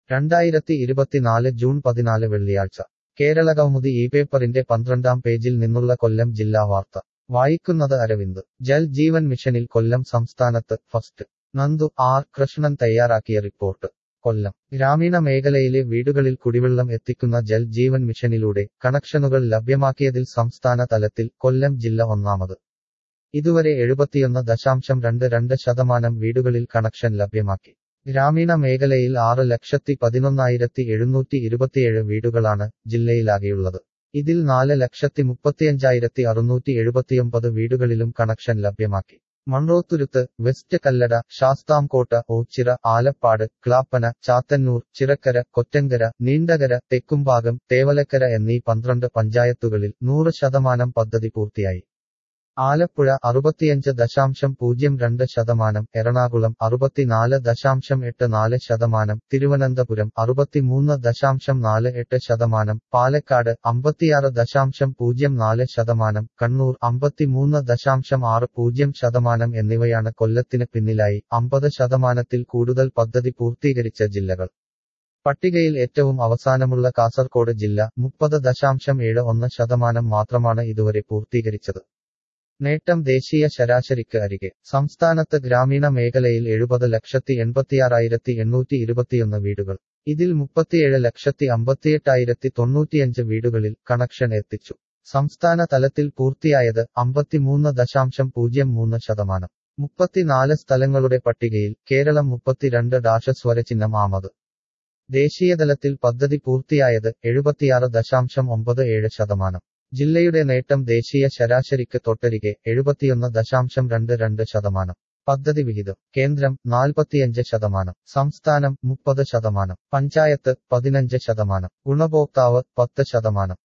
രണ്ടായിരത്തി ഇരുപത്തിനാല് ജൂൺ പതിനാല് വെള്ളിയാഴ്ച കേരളകൗമുദി ഈ പേപ്പറിന്റെ പന്ത്രണ്ടാം പേജിൽ നിന്നുള്ള കൊല്ലം ജില്ലാ വാർത്ത വായിക്കുന്നത് അരവിന്ദ് ജൽ ജീവൻ മിഷനിൽ കൊല്ലം സംസ്ഥാനത്ത് ഫസ്റ്റ് നന്ദു ആർ കൃഷ്ണൻ തയ്യാറാക്കിയ റിപ്പോർട്ട് കൊല്ലം ഗ്രാമീണ മേഖലയിലെ വീടുകളിൽ കുടിവെള്ളം എത്തിക്കുന്ന ജൽ ജീവൻ മിഷനിലൂടെ കണക്ഷനുകൾ ലഭ്യമാക്കിയതിൽ സംസ്ഥാന തലത്തിൽ കൊല്ലം ജില്ല ഒന്നാമത് ഇതുവരെ എഴുപത്തിയൊന്ന് ദശാംശം രണ്ട് രണ്ട് ശതമാനം വീടുകളിൽ കണക്ഷൻ ലഭ്യമാക്കി ഗ്രാമീണ മേഖലയിൽ ആറ് ലക്ഷത്തി പതിനൊന്നായിരത്തി എഴുന്നൂറ്റി ഇരുപത്തിയേഴ് വീടുകളാണ് ജില്ലയിലാകെയുള്ളത് ഇതിൽ നാല് ലക്ഷത്തി മുപ്പത്തിയഞ്ചായിരത്തി അറുന്നൂറ്റി എഴുപത്തിയൊമ്പത് വീടുകളിലും കണക്ഷൻ ലഭ്യമാക്കി മൺറോത്തുരുത്ത് വെസ്റ്റ് കല്ലട ശാസ്താംകോട്ട ഓച്ചിറ ആലപ്പാട് ക്ലാപ്പന ചാത്തന്നൂർ ചിറക്കര കൊറ്റങ്കര നീണ്ടകര തെക്കുംഭാഗം തേവലക്കര എന്നീ പന്ത്രണ്ട് പഞ്ചായത്തുകളിൽ നൂറ് ശതമാനം പദ്ധതി പൂർത്തിയായി ആലപ്പുഴ അറുപത്തിയഞ്ച് ദശാംശം പൂജ്യം രണ്ട് ശതമാനം എറണാകുളം അറുപത്തിനാല് ദശാംശം എട്ട് നാല് ശതമാനം തിരുവനന്തപുരം അറുപത്തിമൂന്ന് ദശാംശം നാല് എട്ട് ശതമാനം പാലക്കാട് അമ്പത്തിയാറ് ദശാംശം പൂജ്യം നാല് ശതമാനം കണ്ണൂർ അമ്പത്തിമൂന്ന് ദശാംശം ആറ് പൂജ്യം ശതമാനം എന്നിവയാണ് കൊല്ലത്തിന് പിന്നിലായി അമ്പത് ശതമാനത്തിൽ കൂടുതൽ പദ്ധതി പൂർത്തീകരിച്ച ജില്ലകൾ പട്ടികയിൽ ഏറ്റവും അവസാനമുള്ള കാസർകോട് ജില്ല മുപ്പത് ദശാംശം ഏഴ് ഒന്ന് ശതമാനം മാത്രമാണ് ഇതുവരെ പൂർത്തീകരിച്ചത് നേട്ടം ദേശീയ ശരാശരിക്ക് അരികെ സംസ്ഥാനത്ത് ഗ്രാമീണ മേഖലയിൽ എഴുപത് ലക്ഷത്തി എൺപത്തിയാറായിരത്തി എണ്ണൂറ്റി ഇരുപത്തിയൊന്ന് വീടുകൾ ഇതിൽ മുപ്പത്തിയേഴ് ലക്ഷത്തി അമ്പത്തിയെട്ടായിരത്തി തൊണ്ണൂറ്റിയഞ്ച് വീടുകളിൽ കണക്ഷൻ എത്തിച്ചു സംസ്ഥാന തലത്തിൽ പൂർത്തിയായത് അമ്പത്തിമൂന്ന് ദശാംശം പൂജ്യം മൂന്ന് ശതമാനം മുപ്പത്തിനാല് സ്ഥലങ്ങളുടെ പട്ടികയിൽ കേരളം മുപ്പത്തിരണ്ട് ഡാഷ സ്വരചിഹ്നം ആമത് ദേശീയതലത്തിൽ പദ്ധതി പൂർത്തിയായത് എഴുപത്തിയാറ് ദശാംശം ഒമ്പത് ഏഴ് ശതമാനം ജില്ലയുടെ നേട്ടം ദേശീയ ശരാശരിക്ക് തൊട്ടരികെ എഴുപത്തിയൊന്ന് ദശാംശം രണ്ട് രണ്ട് ശതമാനം പദ്ധതി വിഹിതം കേന്ദ്രം നാൽപ്പത്തിയഞ്ച് ശതമാനം സംസ്ഥാനം മുപ്പത് ശതമാനം പഞ്ചായത്ത് പതിനഞ്ച് ശതമാനം ഗുണഭോക്താവ് പത്ത് ശതമാനം